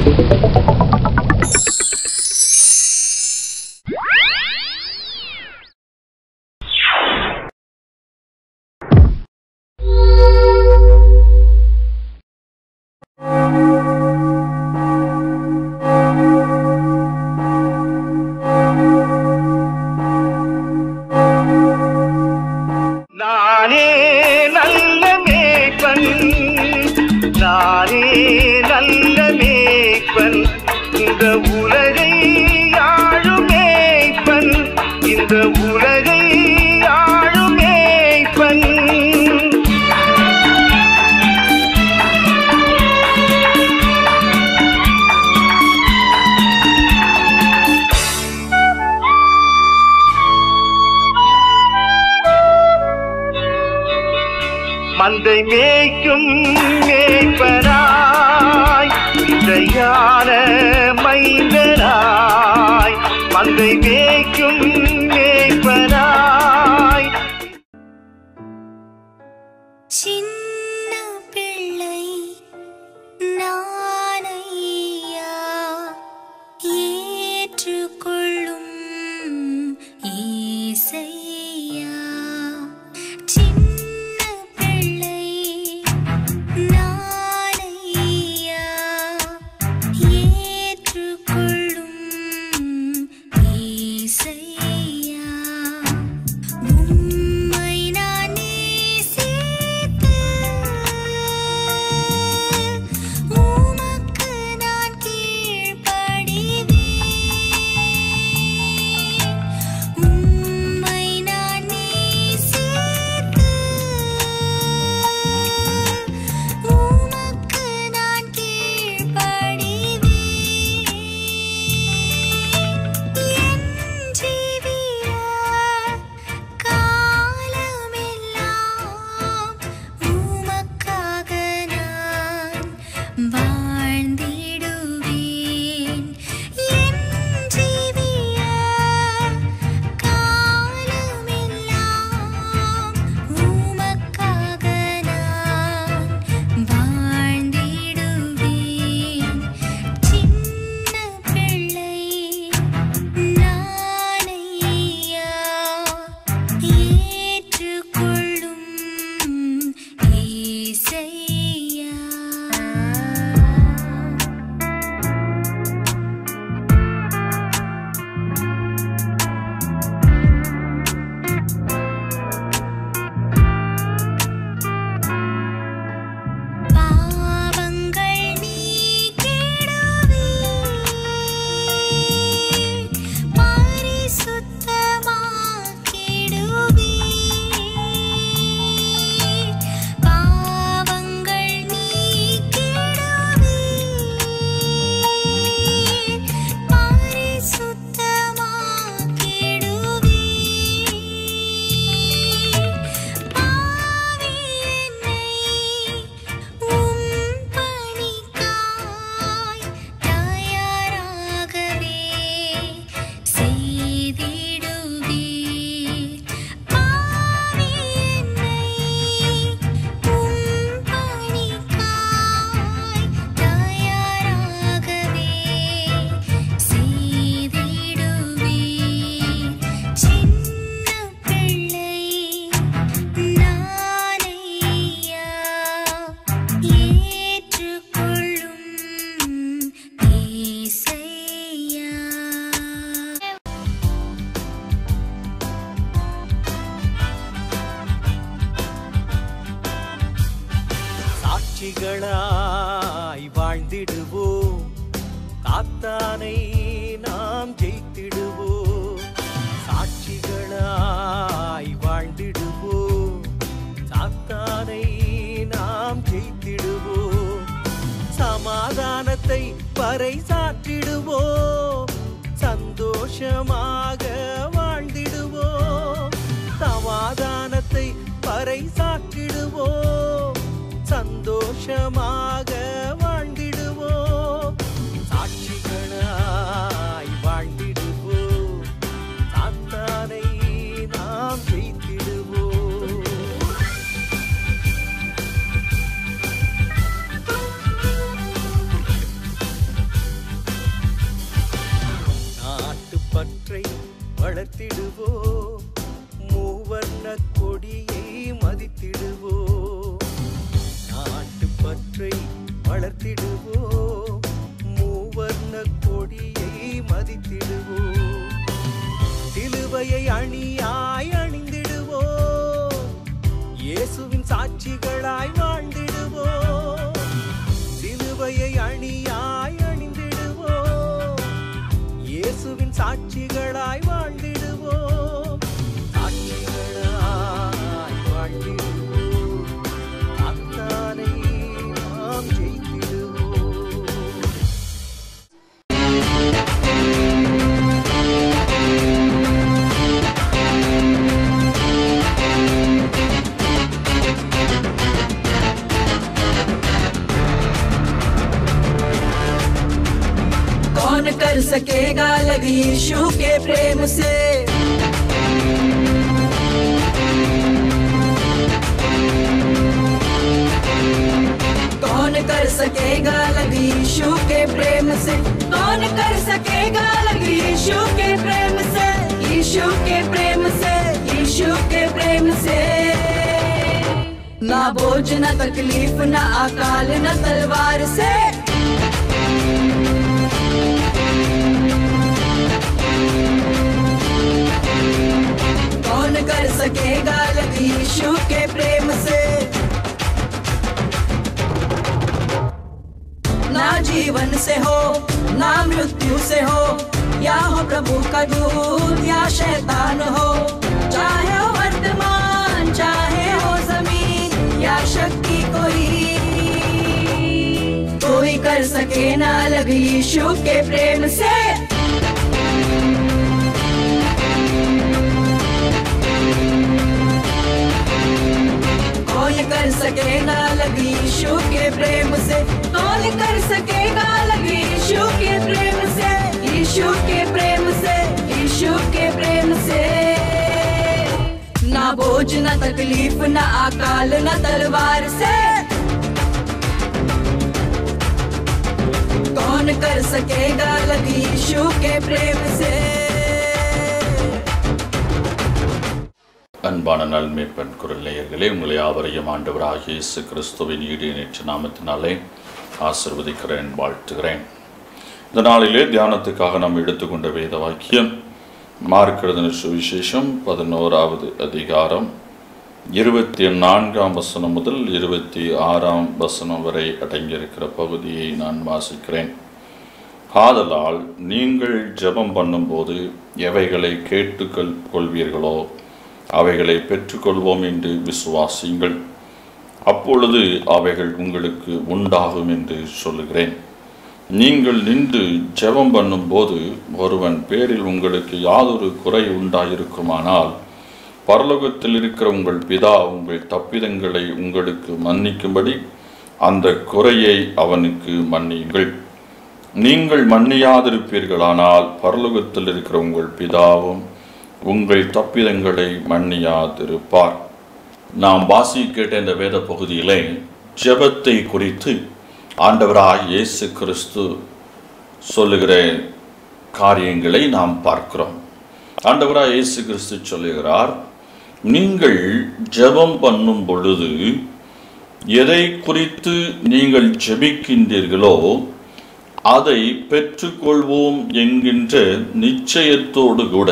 நானே நல்ல மேய்ப்பன் நானே நல்ல மேய்ப்பன் இந்த உலகை ஆளும் மேய்ப்பன் இந்த உலகை ஆளும் மேய்ப்பன் மந்தை மேய்க்கும் மேய்ப்பராய் இசையான மைந்தராய் மந்தை மேய்க்கும் மேய்ப்பராய் சின்ன பிள்ளை நானையா ஏற்றுக்கொள்ளும் ஈசையா சின்ன பிள்ளை நானையா ஏற்றுக்கொள்ளும் ஈசையா உம்மை நான் நேசித்து உமக்கு நான் கீழ்ப்படிவேன் உம்மை நான் நேசித்து உமக்கு நான் கீழ்ப்படிவேன் என் ஜீவிய காலமெல்லாம் உமக்காக நான் வாழ்ந்திடுவேன் என் ஜீவிய காலமெல்லாம் உமக்காக நான் வாழ்ந்திடுவேன் சின்ன பிள்ளை நானையா ஏற்றுக்கொள்ளும் ஈசையா பாவங்கள் நீக்கிடுவே பரிசுத்தமாக்கிடுவே பாவங்கள் நீக்கிடுவே பரிசுத்தமாக்கிடுவே பாவி என்னை உம் பணிக்காய் தயாராகவே செய்திடுவீர் பாவி என்னை உம் பணிக்காய் தயாராகவே செய்திடுவீர் சின்ன பிள்ளை நானையா ஏற்றுக்கொள்ளும் ஈசையா சாட்சிகளாய் வாழ்ந்திடுவோம் காத்தானை நாம் ஜெயித்திடுவோம் சாட்சிகளாய் வாழ்ந்திடுவோம் சாத்தானை நாம் ஜெயித்திடுவோம் சமாதானத்தை பறைசாற்றிடுவோம் சந்தோஷமாக வாழ்ந்திடுவோம் சமாதானத்தை பறைசாற்றிடுவோம் சந்தோஷமாக வாழ்ந்திடுவோம் சாட்சிகளாய் வாழ்ந்திடுவோம் சாத்தானை நாம் ஜெயித்திடுவோம் வளர்த்திடுவோம் மூவர்ண கொடியை மதித்திடுவோம் நாட்டுப்பற்றை வளர்த்திடுவோம் மூவர்ண கொடியை மதித்திடுவோம் சிலுவையை அணியாய் அணிந்திடுவோம் இயேசுவின் சாட்சிகளாய் வாழ்ந்திடுவோம் சிலுவையை அணியாய் அணிந்திடுவோம் இயேசுவின் சாட்சிகளாய் வாழ்ந்திடுவோம் சாட்சிகளாய் வாழ்ந்திடுவோம் அத்தானை நாம் ஜெயித்திடுவோம் कौन कर सकेगा लग यीशु के प्रेम से कौन कर सकेगा लग यीशु के प्रेम से कौन कर सकेगा लग यीशु के प्रेम से यीशु के प्रेम से यीशु के प्रेम से ना बोझ ना तकलीफ ना अकाल ना तलवार से कौन कर सकेगा लग यीशु के प्रेम से ना जीवन से हो ना मृत्यु से हो या हो प्रभु का दूत या शैतान हो चाहे हो वर्तमान चाहे हो जमीन या शक्ति कोई कोई कर सके ना लग यीशु के प्रेम से कौन कर सकेगा लग यीशु के प्रेम से कौन कर सकेगा लग यीशु के प्रेम से यीशु के प्रेम से यीशु के प्रेम से ना बोझ ना तकलीफ ना अकाल ना तलवार से कौन कर सकेगा लग यीशु के प्रेम से அன்பான நல்மேற்பன் குரல் நேயர்களே உங்களை யாவரையும் ஆண்டவராகிய இயேசு கிறிஸ்துவின் ஈடு நேற்று நாமத்தினாலே ஆசிர்வதிக்கிறேன் வாழ்த்துகிறேன் இந்த நாளிலே தியானத்துக்காக நாம் எடுத்துக்கொண்ட வேத வாக்கியம் மார்க்கெழுதின சுவிசேஷம் பதினோராவது அதிகாரம் இருபத்தி நான்காம் வசனம் முதல் இருபத்தி ஆறாம் வசனம் வரை அடங்கியிருக்கிற பகுதியை நான் வாசிக்கிறேன் ஆதலால் நீங்கள் ஜெபம் பண்ணும்போது எவைகளை கேட்டுக்கொள் கொள்வீர்களோ அவைகளை பெற்றுக்கொள்வோம் என்று விசுவாசியுங்கள் அப்பொழுது அவைகள் உங்களுக்கு உண்டாகும் என்று சொல்லுகிறேன் நீங்கள் நின்று ஜெபம் பண்ணும்போது ஒருவன் பேரில் உங்களுக்கு யாதொரு குறை உண்டாயிருக்குமானால் பரலோகத்தில் இருக்கிற உங்கள் பிதா உங்கள் தப்பிதங்களை உங்களுக்கு மன்னிக்கும்படி அந்த குறையை அவனுக்கு மன்னியுங்கள் நீங்கள் மன்னியாதிருப்பீர்களானால் பரலோகத்தில் இருக்கிற உங்கள் பிதாவும் உங்கள் தப்பிதங்களை மன்னியாதிருப்பார் நாம் வாசி கேட்ட இந்த வேத பகுதியிலே ஜெபத்தை குறித்து ஆண்டவராய் இயேசு கிறிஸ்து சொல்லுகிற காரியங்களை நாம் பார்க்கிறோம் ஆண்டவராய் இயேசு கிறிஸ்து சொல்லுகிறார் நீங்கள் ஜெபம் பண்ணும் பொழுது எதை குறித்து நீங்கள் ஜெபிக்கின்றீர்களோ அதை பெற்றுக்கொள்வோம் என்கின்ற நிச்சயத்தோடு கூட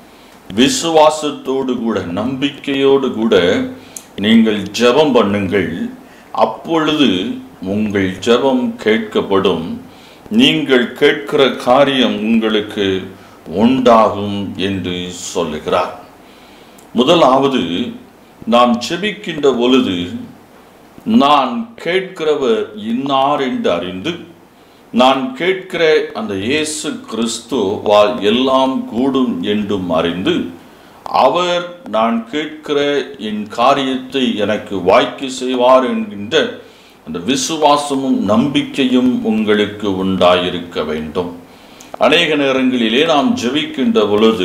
விசுவாசத்தோடு கூட நம்பிக்கையோடு கூட நீங்கள் ஜெபம் பண்ணுங்கள் அப்பொழுது உங்கள் ஜெபம் கேட்கப்படும் நீங்கள் கேட்கிற காரியம் உங்களுக்கு உண்டாகும் என்று சொல்லுகிறார் முதலாவது நாம் செபிக்கின்ற பொழுது நான் கேட்கிறவர் இன்னார் என்று அறிந்து நான் கேட்கிற அந்த இயேசு கிறிஸ்துவால் எல்லாம் கூடும் என்றும் அறிந்து அவர் நான் கேட்கிற என் காரியத்தை எனக்கு வாய்க்கு செய்வார் என்கின்ற அந்த விசுவாசமும் நம்பிக்கையும் உங்களுக்கு உண்டாயிருக்க வேண்டும் அநேக நேரங்களிலே நாம் ஜெபிக்கின்ற பொழுது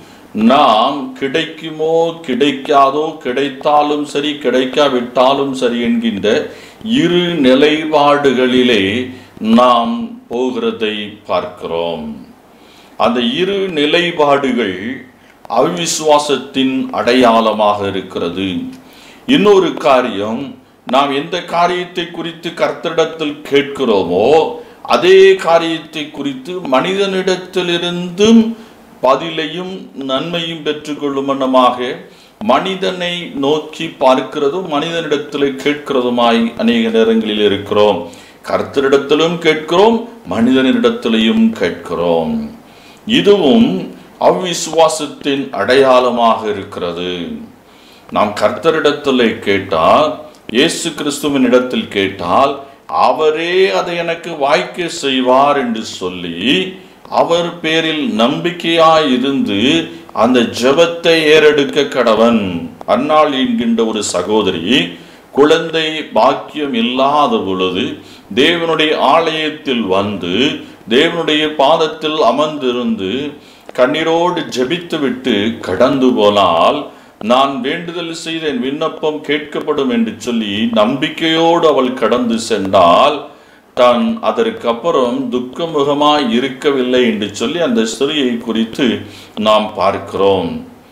நாம் கிடைக்குமோ கிடைக்காதோ கிடைத்தாலும் சரி கிடைக்காவிட்டாலும் சரி என்கின்ற இரு நிலைப்பாடுகளிலே நாம் போகிறதை பார்க்கிறோம் அந்த இரு நிலைப்பாடுகள் அவிசுவாசத்தின் அடையாளமாக இருக்கிறது இன்னொரு காரியம் நாம் எந்த காரியத்தை குறித்து கர்த்தரிடத்தில் கேட்கிறோமோ அதே காரியத்தை குறித்து மனிதனிடத்திலிருந்தும் பதிலையும் நன்மையும் பெற்றுக்கொள்ளும் வண்ணமாக மனிதனை நோக்கி பார்க்கிறதும் மனிதனிடத்தில் கேட்கிறதுமாய் அநேக நேரங்களில் இருக்கிறோம் கர்த்தரிடத்திலும் கேட்கிறோம் மனிதனிடத்திலையும் கேட்கிறோம் இதுவும் அவ்விசுவாசத்தின் அடையாளமாக இருக்கிறது நாம் கர்த்தரிடத்தில் கேட்டால் இயேசு கிறிஸ்துவின் இடத்தில் கேட்டால் அவரே அதை எனக்கு வாய்க்க செய்வார் என்று சொல்லி அவர் பேரில் நம்பிக்கையாய் இருந்து அந்த ஜெபத்தை ஏறெடுக்க கடவன் அன்னாள் என்கின்ற ஒரு சகோதரி குழந்தை பாக்கியம் இல்லாத பொழுது தேவனுடைய ஆலயத்தில் வந்து தேவனுடைய பாதத்தில் அமர்ந்திருந்து கண்ணீரோடு ஜெபித்துவிட்டு கடந்து போனால் நான் வேண்டுதல் செய்த என் விண்ணப்பம் கேட்கப்படும் என்று சொல்லி நம்பிக்கையோடு அவள் கடந்து சென்றால் தான் அதற்கப்புறம் துக்கமுகமாய் இருக்கவில்லை என்று சொல்லி அந்த ஸ்திரியை குறித்து நாம் பார்க்கிறோம்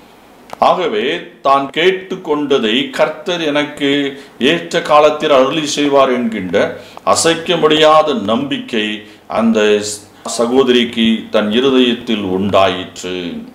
ஆகவே தான் கேட்டுக்கொண்டதை கர்த்தர் எனக்கு ஏற்ற காலத்தில் அருளி செய்வார் என்கின்ற அசைக்க முடியாத நம்பிக்கை அந்த சகோதரிக்கு தன் இருதயத்தில் உண்டாயிற்று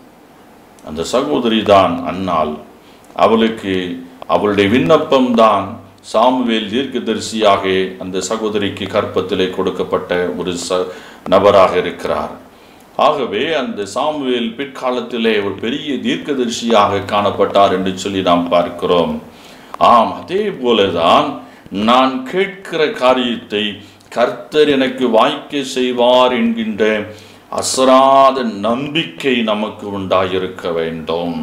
அந்த சகோதரி தான் அன்னாள் அவளுக்கு அவளுடைய விண்ணப்பம் தான் சாமுவேல் தீர்க்கதரிசியாக அந்த சகோதரிக்கு கற்பத்திலே கொடுக்கப்பட்ட ஒரு ச நபராக இருக்கிறார் ஆகவே அந்த சாமுவேல் பிற்காலத்திலே ஒரு பெரிய தீர்க்கதரிசியாக காணப்பட்டார் என்று சொல்லி நாம் பார்க்கிறோம் ஆம் அதே போலதான் நான் கேட்கிற காரியத்தை கர்த்தர் எனக்கு வாய்க்க செய்வார் என்கின்ற அசராத நம்பிக்கை நமக்கு உண்டாயிருக்க வேண்டும்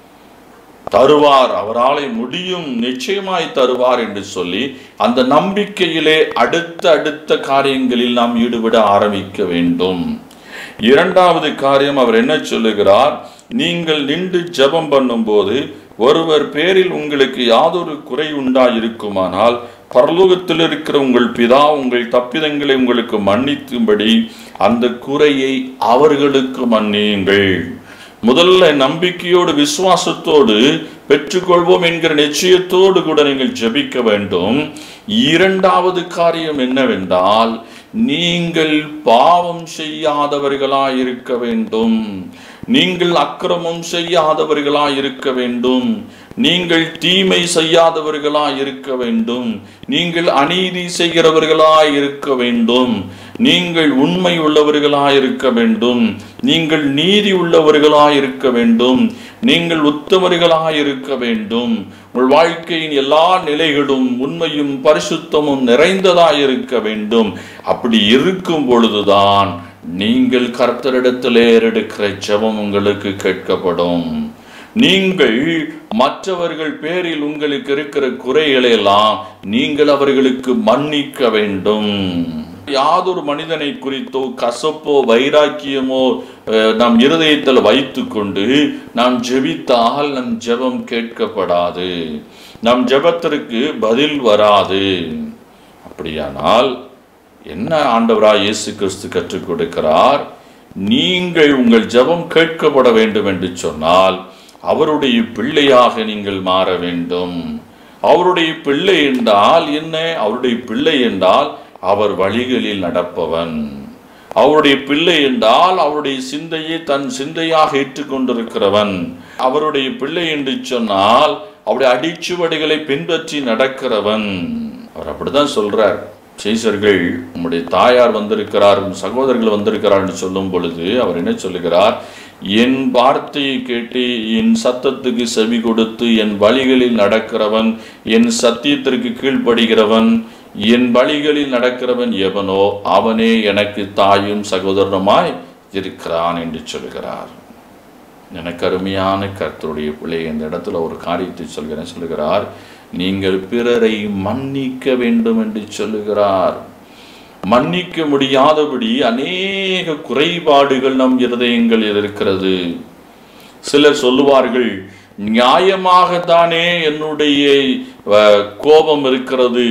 தருவார் அவராலே முடியும் நிச்சயமாய் தருவார் என்று சொல்லி அந்த நம்பிக்கையிலே அடுத்த அடுத்த காரியங்களில் நாம் ஈடுபட ஆரம்பிக்க வேண்டும் இரண்டாவது காரியம் அவர் என்ன சொல்லுகிறார் நீங்கள் நின்று ஜெபம் பண்ணும்போது ஒருவர் பேரில் உங்களுக்கு யாதொரு குறை உண்டாயிருக்குமானால் பரலோகத்தில் இருக்கிற உங்கள் பிதா உங்கள் தப்பிதங்களை உங்களுக்கு மன்னிக்கும்படி அந்த குறையை அவர்களுக்கு மன்னியுங்கள் முதல்ல நம்பிக்கையோடு விசுவாசத்தோடு பெற்றுக்கொள்வோம் என்கிற நிச்சயத்தோடு கூட நீங்கள் ஜெபிக்க வேண்டும் இரண்டாவது காரியம் என்னவென்றால் நீங்கள் பாவம் செய்யாதவர்களாய் இருக்க வேண்டும் நீங்கள் அக்கிரமம் செய்யாதவர்களாய் இருக்க வேண்டும் நீங்கள் தீமை செய்யாதவர்களாய் இருக்க வேண்டும் நீங்கள் அநீதி செய்கிறவர்களாய் இருக்க வேண்டும் நீங்கள் உண்மை உள்ளவர்களாய் இருக்க வேண்டும் நீங்கள் நீதி உள்ளவர்களாய் இருக்க வேண்டும் நீங்கள் உத்தமர்களாய் இருக்க வேண்டும் உங்கள் வாழ்க்கையின் எல்லா நிலைகளும் உண்மையும் பரிசுத்தமும் நிறைந்ததாய் இருக்க வேண்டும் அப்படி இருக்கும் பொழுதுதான் நீங்கள் கர்த்தரிடத்தில் ஏறெடுக்கிற ஜெபம் உங்களுக்கு கேட்கப்படும் நீங்கள் மற்றவர்கள் பேரில் உங்களுக்கு இருக்கிற குறைகளை எல்லாம் நீங்கள் அவர்களுக்கு மன்னிக்க வேண்டும் யாதொரு மனிதனை குறித்தோ கசப்போ வைராக்கியமோ அஹ், நம் இருதயத்தில் வைத்துக்கொண்டு நாம் ஜெபித்தால் நம் ஜெபம் கேட்கப்படாது நம் ஜெபத்திற்கு பதில் வராது அப்படியானால் என்ன ஆண்டவராய் இயேசு கிறிஸ்து கற்றுக் கொடுக்கிறார் நீங்கள் உங்கள் ஜெபம் கேட்கப்பட வேண்டும் என்று சொன்னால் அவருடைய பிள்ளையாக நீங்கள் மாற வேண்டும் அவருடைய பிள்ளை என்றால் என்ன அவருடைய பிள்ளை என்றால் அவர் வழிகளில் நடப்பவன் அவருடைய பிள்ளை என்றால் அவருடைய சிந்தையை தன் சிந்தையாக ஏற்றுக்கொண்டிருக்கிறவன் அவருடைய பிள்ளை என்று சொன்னால் அவருடைய அடிச்சுவடிகளை பின்பற்றி நடக்கிறவன் அவர் அப்படிதான் சொல்றார் சீசர்கள் உம்முடைய தாயார் வந்திருக்கிறார் உம் சகோதரர்கள் வந்திருக்கிறார் என்று சொல்லும் பொழுது அவர் என்ன சொல்லுகிறார் என் வார்த்தையை கேட்டு என் சத்தத்துக்கு செவி கொடுத்து என் வழிகளில் நடக்கிறவன் என் சத்தியத்திற்கு கீழ்ப்படுகிறவன் என் வழிகளில் நடக்கிறவன் எவனோ அவனே எனக்கு தாயும் சகோதரனுமாய் இருக்கிறான் என்று சொல்கிறார் எனக்கு அருமையான கர்த்தருடைய பிள்ளை இந்த இடத்துல ஒரு காரியத்தை சொல்கிறேன் சொல்லுகிறார் நீங்கள் பிறரை மன்னிக்க வேண்டும் என்று சொல்லுகிறார் மன்னிக்க முடியாதபடி அநேக குறைபாடுகள் நம் இருதயங்களில் இருக்கிறது சிலர் சொல்லுவார்கள் நியாயமாகத்தானே என்னுடைய அஹ், கோபம் இருக்கிறது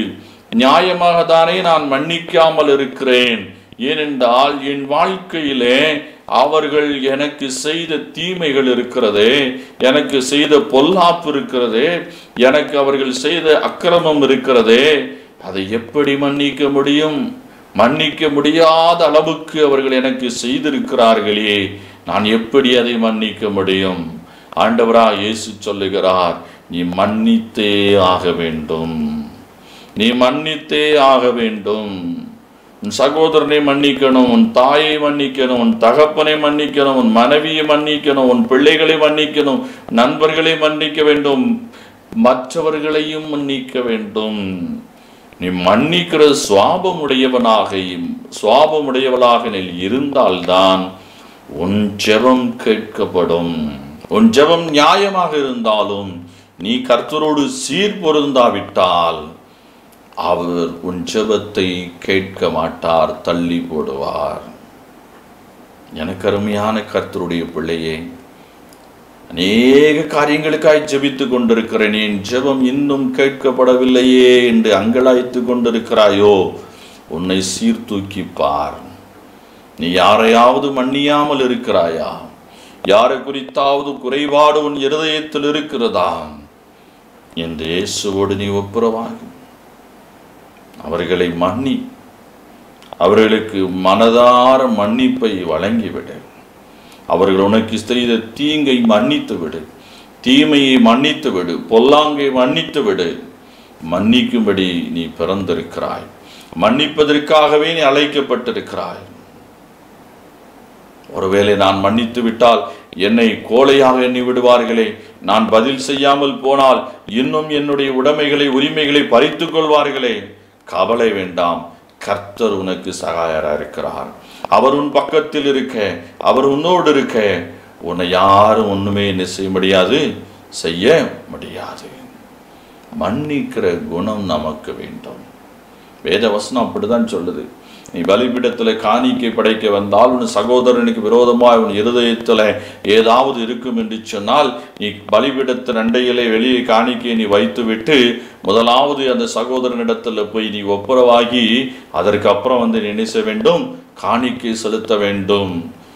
நியாயமாகத்தானே நான் மன்னிக்காமல் இருக்கிறேன் ஏனென்றால் என் வாழ்க்கையிலே அவர்கள் எனக்கு செய்த தீமைகள் இருக்கிறதே எனக்கு செய்த பொல்லாப்பு இருக்கிறதே எனக்கு அவர்கள் செய்த அக்கிரமம் இருக்கிறதே அதை எப்படி மன்னிக்க முடியும் மன்னிக்க முடியாத அளவுக்கு அவர்கள் எனக்கு செய்திருக்கிறார்களே நான் எப்படி அதை மன்னிக்க முடியும் ஆண்டவரா இயேசு சொல்லுகிறார் நீ மன்னித்தே ஆக வேண்டும் நீ மன்னித்தே ஆக வேண்டும் உன் சகோதரனை மன்னிக்கணும் உன் தாயை மன்னிக்கணும் உன் தகப்பனை மன்னிக்கணும் உன் மனைவியை மன்னிக்கணும் உன் பிள்ளைகளை மன்னிக்கணும் நண்பர்களை மன்னிக்க வேண்டும் மற்றவர்களையும் மன்னிக்க வேண்டும் நீ மன்னிக்கிற சுவாபமுடையவனாக சுவாபமுடையவளாக நீ இருந்தால்தான் உன் ஜெபம் கேட்கப்படும் உன் ஜெபம் நியாயமாக இருந்தாலும் நீ கர்த்தரோடு சீர் பொருந்தாவிட்டால் அவர் உன் ஜெபத்தை கேட்க மாட்டார் தள்ளி போடுவார் எனக்கு அருமையான கர்த்தருடைய பிள்ளையே அநேக காரியங்களுக்காய் ஜெபித்துக் கொண்டிருக்கிறேன் என் ஜெபம் இன்னும் கேட்கப்படவில்லையே என்று அங்கலாய்த்து கொண்டிருக்கிறாயோ உன்னை சீர்தூக்கி பார் நீ யாரையாவது மன்னியாமல் இருக்கிறாயா யாரை குறித்தாவது குறைபாடு உன் இருதயத்தில் இருக்கிறதா என்று இயேசுவோடு நீ ஒப்புரவாகும் அவர்களை மன்னி அவர்களுக்கு மனதார மன்னிப்பை வழங்கிவிடு அவர்கள் உனக்கு செய்த தீங்கை மன்னித்து விடு தீமையை மன்னித்து விடு பொல்லாங்கை மன்னித்து விடு மன்னிக்கும்படி நீ பிறந்திருக்கிறாய் மன்னிப்பதற்காகவே நீ அழைக்கப்பட்டிருக்கிறாய் ஒருவேளை நான் மன்னித்து விட்டால் என்னை கோழையாக எண்ணி விடுவார்களே நான் பதில் செய்யாமல் போனால் இன்னும் என்னுடைய உடைமைகளை உரிமைகளை பறித்துக் கொள்வார்களே கவலை வேண்டாம் கர்த்தர் உனக்கு சகாயரா இருக்கிறார் அவர் உன் பக்கத்தில் இருக்க அவர் உன்னோடு இருக்க உன்னை யாரும் ஒண்ணுமே என்ன செய்ய முடியாது செய்ய முடியாது மன்னிக்கிற குணம் நமக்கு வேண்டும் வேத வசனம் அப்படிதான் சொல்லுது நீ பலிபீடத்தில் காணிக்கை படைக்க வந்தால் உன் சகோதரனுக்கு விரோதமாய் உன் இருதயத்தில் ஏதாவது இருக்கும் என்று சொன்னால் நீ பலிபீடத்தின் அண்டையிலே வெளியே காணிக்கையை நீ வைத்துவிட்டு முதலாவது அந்த சகோதரனிடத்தில் போய் நீ ஒப்புரவாகி அதற்கு அப்புறம் வந்து நீ என்ன செய்ய வேண்டும் காணிக்கை செலுத்த வேண்டும்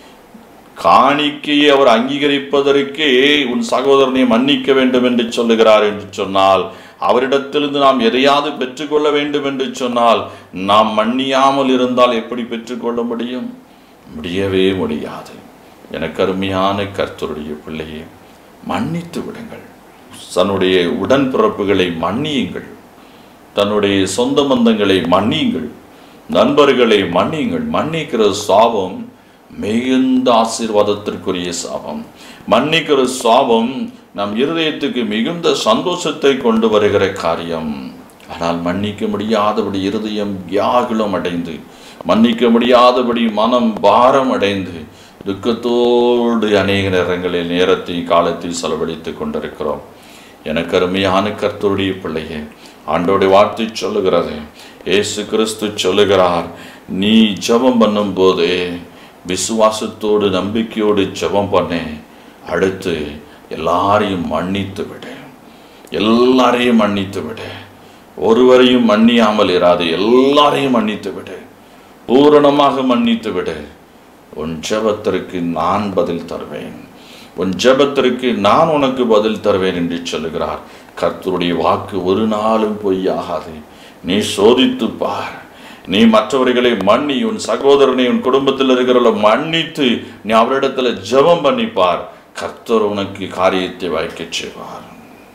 காணிக்கையை அவர் அங்கீகரிப்பதற்கே உன் சகோதரனை மன்னிக்க வேண்டும் என்று சொல்லுகிறார் என்று சொன்னால் அவரிடத்திலிருந்து நாம் எதையாவது பெற்றுக்கொள்ள வேண்டும் என்று சொன்னால் நாம் மன்னியாமல் இருந்தால் எப்படி பெற்றுக்கொள்ள முடியும் முடியவே முடியாது எனக்கு அருமையான கர்த்தருடைய பிள்ளையே மன்னித்து விடுங்கள் தன்னுடைய உடன்பிறப்புகளை மன்னியுங்கள் தன்னுடைய சொந்த பந்தங்களை மன்னியுங்கள் நண்பர்களை மன்னியுங்கள் மன்னிக்கிற சாபம் மிகுந்த ஆசீர்வாதத்திற்குரிய சாபம் மன்னிக்கிற சாபம் நம் இருதயத்துக்கு மிகுந்த சந்தோஷத்தை கொண்டு வருகிற காரியம் ஆனால் மன்னிக்க முடியாதபடி இருதயம் வியாகுலம் அடைந்து மன்னிக்க முடியாதபடி மனம் பாரம் அடைந்து துக்கத்தோடு அநேக நேரங்களில் நேரத்தை காலத்தை செலவழித்துக் கொண்டிருக்கிறோம் எனக்கு அருமையான கர்த்தருடைய பிள்ளையே ஆண்டோடைய வார்த்தை சொல்லுகிறது இயேசு கிறிஸ்து சொல்லுகிறார் நீ ஜெபம் பண்ணும்போது விசுவாசத்தோடு நம்பிக்கையோடு ஜெபம் பண்ணு அடுத்து எல்லாரையும் மன்னித்து விடு எல்லாரையும் மன்னித்து விடு ஒருவரையும் மன்னியாமல் இராது எல்லாரையும் மன்னித்து விடு பூரணமாக மன்னித்து விடு உன் ஜெபத்திற்கு நான் பதில் தருவேன் உன் ஜெபத்திற்கு நான் உனக்கு பதில் தருவேன் என்று சொல்லுகிறார் கர்த்தருடைய வாக்கு ஒரு நாளும் பொய்யாகாது நீ சோதித்து பார் நீ மற்றவர்களை மன்னி உன் சகோதரனை உன் குடும்பத்தில் இருக்கிறவளை மன்னித்து நீ அவரிடத்துல ஜெபம் பண்ணிப்பார் கர்த்தர் உனக்கு காரியத்தை வாய்க்கச் செய்வார்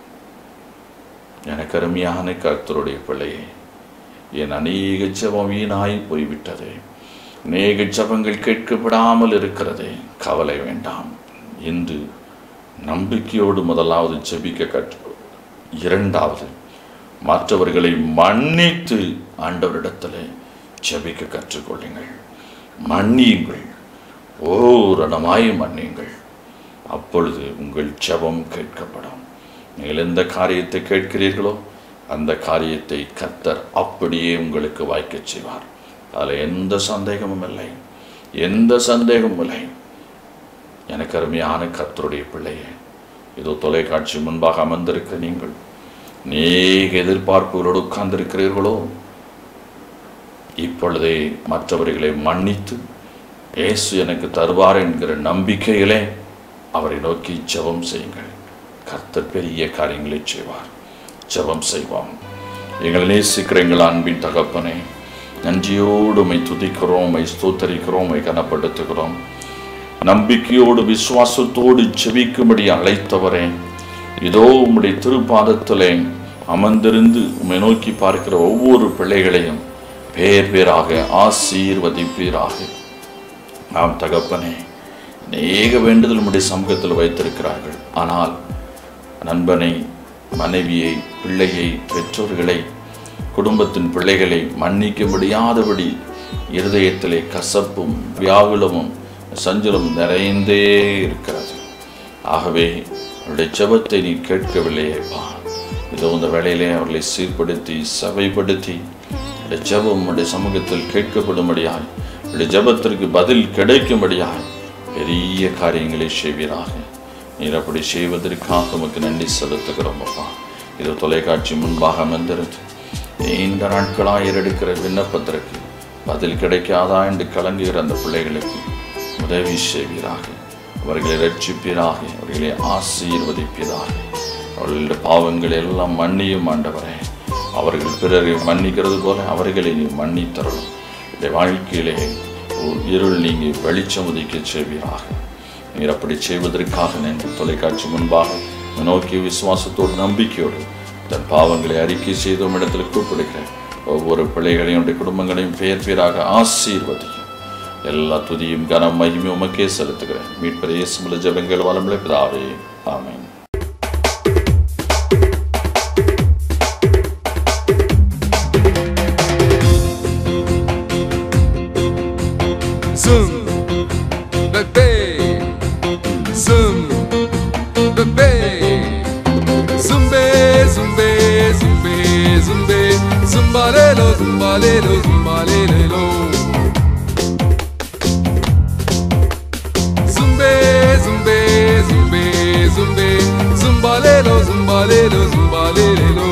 எனக்கு அருமையான கர்த்தருடைய பிள்ளையே என் அநேக ஜெபம் வீணாய் போய்விட்டது அநேக ஜெபங்கள் கேட்கப்படாமல் இருக்கிறது கவலை வேண்டாம் இன்று நம்பிக்கையோடு முதலாவது ஜெபிக்க கற்று இரண்டாவது மற்றவர்களை மன்னித்து ஆண்டவரிடத்தில் ஜெபிக்க கற்றுக்கொள்ளுங்கள் மன்னியுங்கள் ஓரணமாய் மன்னியுங்கள் அப்பொழுது உங்கள் ஜெபம் கேட்கப்படும் நீங்கள் எந்த காரியத்தை கேட்கிறீர்களோ அந்த காரியத்தை கர்த்தர் அப்படியே உங்களுக்கு வாய்க்கச் செய்வார் அதில் எந்த சந்தேகமும் இல்லை எந்த சந்தேகமும் இல்லை எனக்கு அருமையான கர்த்தருடைய பிள்ளையே இதோ தொலைக்காட்சி முன்பாக அமர்ந்திருக்கிற நீங்கள் அநேக எதிர்பார்ப்புகளோடு உட்கார்ந்திருக்கிறீர்களோ இப்பொழுதே மற்றவர்களை மன்னித்து இயேசு எனக்கு தருவார் என்கிற நம்பிக்கையிலே அவரை நோக்கி ஜெபம் செய்யுங்கள் கர்த்தர் பெரிய காரியங்களை செய்வார் ஜெபம் செய்வோம் எங்களை நேசிக்கிற எங்கள் அன்பின் தகப்பனே நன்றியோடு உம்மை துதிக்கிறோம் உம்மை ஸ்தோத்தரிக்கிறோம் உம்மை கனப்படுத்துகிறோம் நம்பிக்கையோடு விசுவாசத்தோடு ஜெபிக்கும்படி அழைத்தவரே இதோ உம்முடைய திருப்பாதத்திலே அமர்ந்திருந்து உம்மை நோக்கி பார்க்கிற ஒவ்வொரு பிள்ளைகளையும் பேர் பேராக ஆசீர்வதிப்பீராக ஆம் தகப்பனே அநேக வேண்டுதல் உம்முடைய சமூகத்தில் வைத்திருக்கிறார்கள் ஆனால் நண்பனை மனைவியை பிள்ளையை பெற்றோர்களை குடும்பத்தின் பிள்ளைகளை மன்னிக்க முடியாதபடி இருதயத்திலே கசப்பும் வியாகுலமும் சஞ்சலம் நிறைந்தே இருக்கிறது ஆகவே அவருடைய ஜெபத்தை நீ கேட்கவில்லையேப்பா இதோ இந்த வேளையிலே அவர்களை சீர்படுத்தி சபைப்படுத்தி இந்த ஜெபம் உடைய சமூகத்தில் கேட்கப்படும்படியாய் உடைய ஜெபத்திற்கு பதில் கிடைக்கும்படியாய் பெரிய காரியங்களை செய்வீராக நீர் அப்படி செய்வதற்காக உமக்கு நன்றி செலுத்துகிறோம் அப்பா இது தொலைக்காட்சி முன்பாக அமர்ந்திருந்து நீண்ட நாட்களாக ஏறெடுக்கிற விண்ணப்பத்திற்கு பதில் கிடைக்காதா என்று கலங்குகிற அந்த பிள்ளைகளுக்கு உதவி செய்வீராக அவர்களை ரட்சிப்பீராக அவர்களை ஆசீர்வதிப்பீராக அவர்களுடைய பாவங்களை எல்லாம் மன்னியும் ஆண்டவரே அவர்கள் பிறரை மன்னிக்கிறது போல அவர்களை நீ மன்னித்தரணும் இந்த வாழ்க்கையிலே ஒரு இருள் நீங்கி வெளிச்சம் உதிக்க செய்வீராக நீர் அப்படி செய்வதற்காக நின்று தொலைக்காட்சி முன்பாக உம்மை நோக்கி விசுவாசத்தோடு நம்பிக்கையோடு தன் பாவங்களை அறிக்கை செய்த இடத்தில் கூப்பிடுகிறேன் ஒவ்வொரு பிள்ளைகளையும் உடைய குடும்பங்களையும் பெயர் பேராக ஆசீர்வதியும் எல்லா துதியும் கனம் மகிமையும் உமக்கே செலுத்துகிறேன் மீட்பர் இயேசுமுல ஜெபங்கள் வளமுள்ள பிதாவே ஆமென் Zoom, bébé, zoom, bébé, zumbe, zumbe, zumbe, zumbe, zumbalelo, zumbalelo, zumbalelo. Zumbe, zumbe, zumbe, zumbe, zumbalelo, zumbalelo, zumbalelo.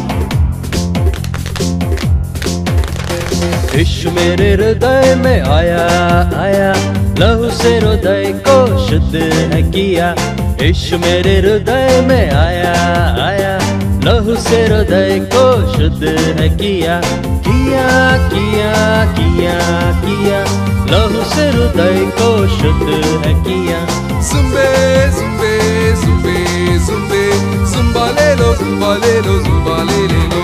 यीशु मेरे हृदय में आया आया लहू से हृदय को शुद्ध है किया यीशु मेरे हृदय में आया आया लहू से हृदय को शुद्ध है किया किया किया किया किया लहू से हृदय को शुद्ध है किया Zumbe, zumbe, zumbe, zumbe, zumbalelo, zumbalelo, zumbalelo.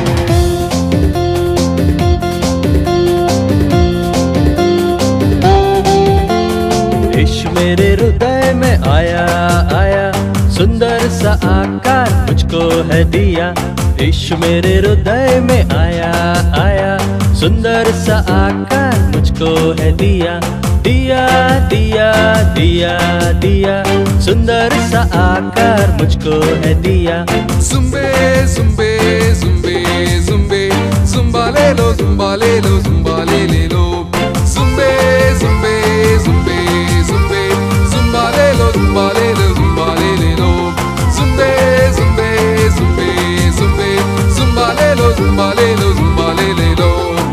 यीशु मेरे हृदय में आया आया सुंदर सा आकार मुझको है दिया यीशु मेरे हृदय में आया आया सुंदर सा आकार मुझको है दिया दिया दिया दिया दिया सुंदर सा आकार मुझको है दिया Zumbe, zumbe, zumbe, zumbe, zumbalelo, zumbalelo, zumbalelo. Zumbe, zumbe, zumbe, zumbe, zumbalelo, zumbalelo, zumbalelo. Zumbe, zumbe, zumbe, zumbe, zumbalelo, zumbalelo, zumbalelo.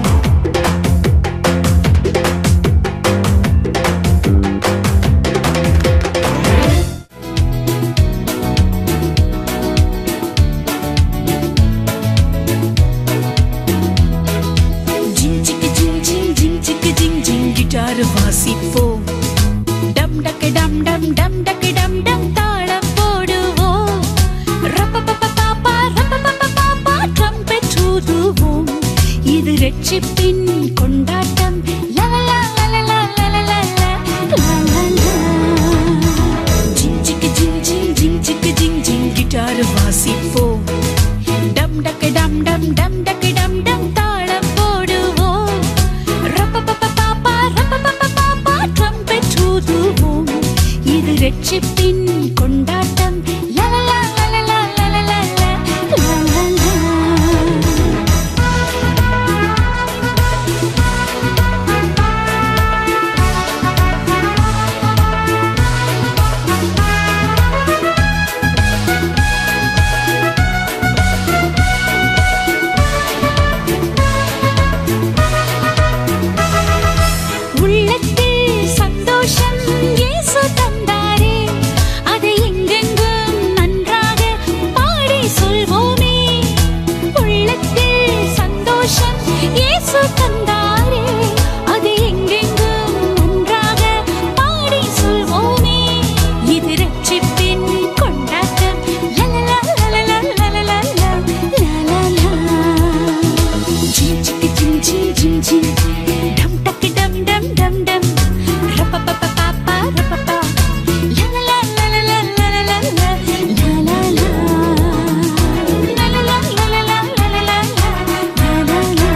ஜிங் சிக்கு ஜிங் ஜிங் ஜிங் சிக்கு ஜிங் ஜிங் கிட்டார் வாசிப்போம் டம் டக்கு டம் டம் டம் டக்கு டம் டம் தாளம் போடுவோம் ரப்பப்பப்பப்பாப்பா, ரப்பப்பப்பப்பாப்பா, trumpet ஊதுவோம். இது ரட்சிப்பின் கொண்டாட்டம் லலலா, லலலா, லலலா, லலலா. ஜிங் சிக்கு ஜிங் ஜிங் ஜிங் சிக்கு ஜிங் ஜிங் கிட்டார் வாசிப்போம் டம் டக்கு டம் டம் டம் டக்கு டம் டம் தாளம் போடுவோம் ரப்பப்பப்பப்பாப்பா, ரப்பப்பப்பப்பாப்பா, trumpet ஊதுவோம். இது ரட்சிப்பின் கொண்டாட்டம் லலலா, லலலா, லலலா, லலலா. இயேசு தந்தாரே அது எங்கெங்கும் ஒன்றாக பாடி சொல்வோமே இது ரட்சிப்பின் கொண்டாட்டம் லலலா லலலா லலலா லலலா ஜிம் சிக்கு ஜிம் ஜிம் ஜிம் ஜிம் டம் டக்கு டம் டம் டம் டம் ரப்பப்பப்பப்பா ரப்பப்பா லலலா லலலா லலலா லலலா லலலா லலலா லலலா லலலா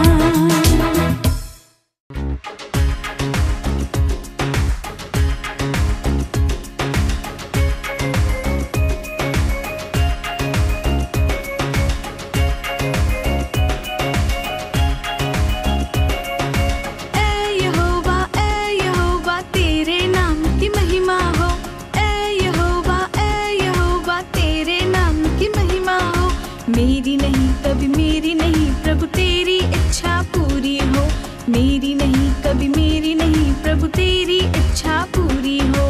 ऐ यहोवा ऐ यहोवा तेरे नाम की महिमा हो ऐ यहोवा ऐ यहोवा तेरे नाम की महिमा हो मेरी नहीं कभी मेरी नहीं प्रभु तेरी इच्छा पूरी हो मेरी नहीं कभी मेरी नहीं प्रभु तेरी इच्छा पूरी हो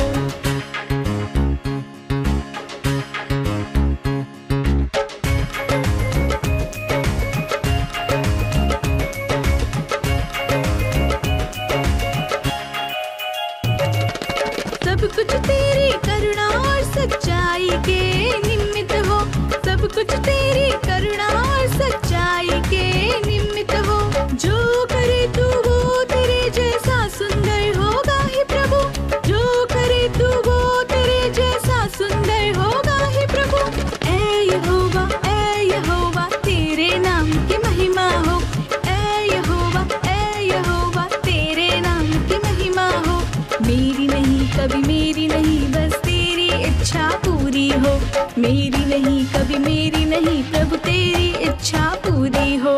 सब कुछ तेरी करुणा और सच्चाई के निमित्त हो सब कुछ तेरी करुणा और सच्चाई के निमित्त हो जो करे तू वो तेरे जैसा सुंदर होगा ही प्रभु जो करे तू वो तेरे जैसा सुंदर होगा ही प्रभु ऐ यहोवा ऐ यहोवा तेरे नाम की महिमा हो ऐ यहोवा ऐ यहोवा तेरे नाम की महिमा हो मेरी नहीं कभी मेरी नहीं बस तेरी इच्छा पूरी हो मेरी नहीं कभी मेरी नहीं प्रभु तेरी इच्छा पूरी हो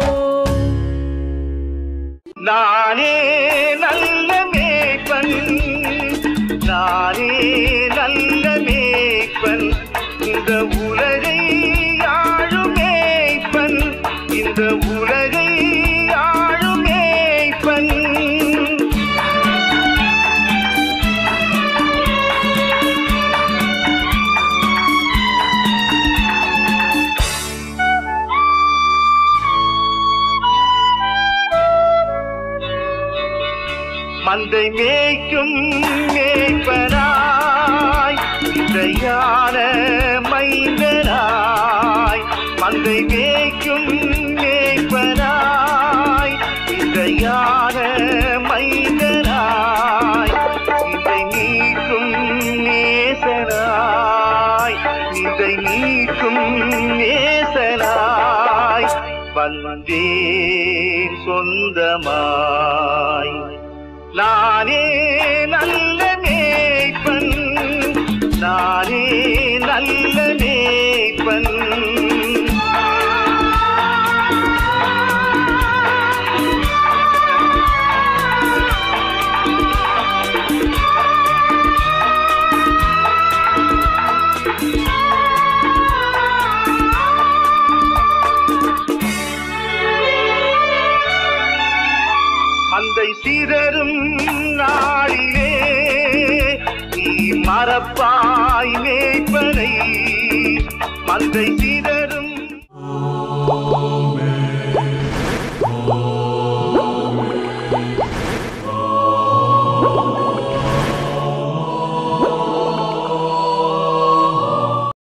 நானே நல்ல மேய்ப்பன் நானே நல்ல மேய்ப்பன் இந்த உலகை ஆளும் மேய்ப்பன் இந்த உலகை ஆளும் மேய்ப்பன் மந்தை மேய்க்கும் மேய்ப்பனாய் இசையான மைந்தனாய் மந்தை மேய்க்கும் மேய்ப்பனாய் இசையான மைந்தனாய் இதை நீக்கும் நேசனாய் இதை நீக்கும் நேசனாய் வந்தேன் சொந்தமாய் நானே நல்ல மேய்ப்பன் நானே நல்ல மேய்ப்பன் மந்தை சிதறும் நாளிலே நீ மறப்பாய் மேய்ப்பனை மந்தை சிதறும்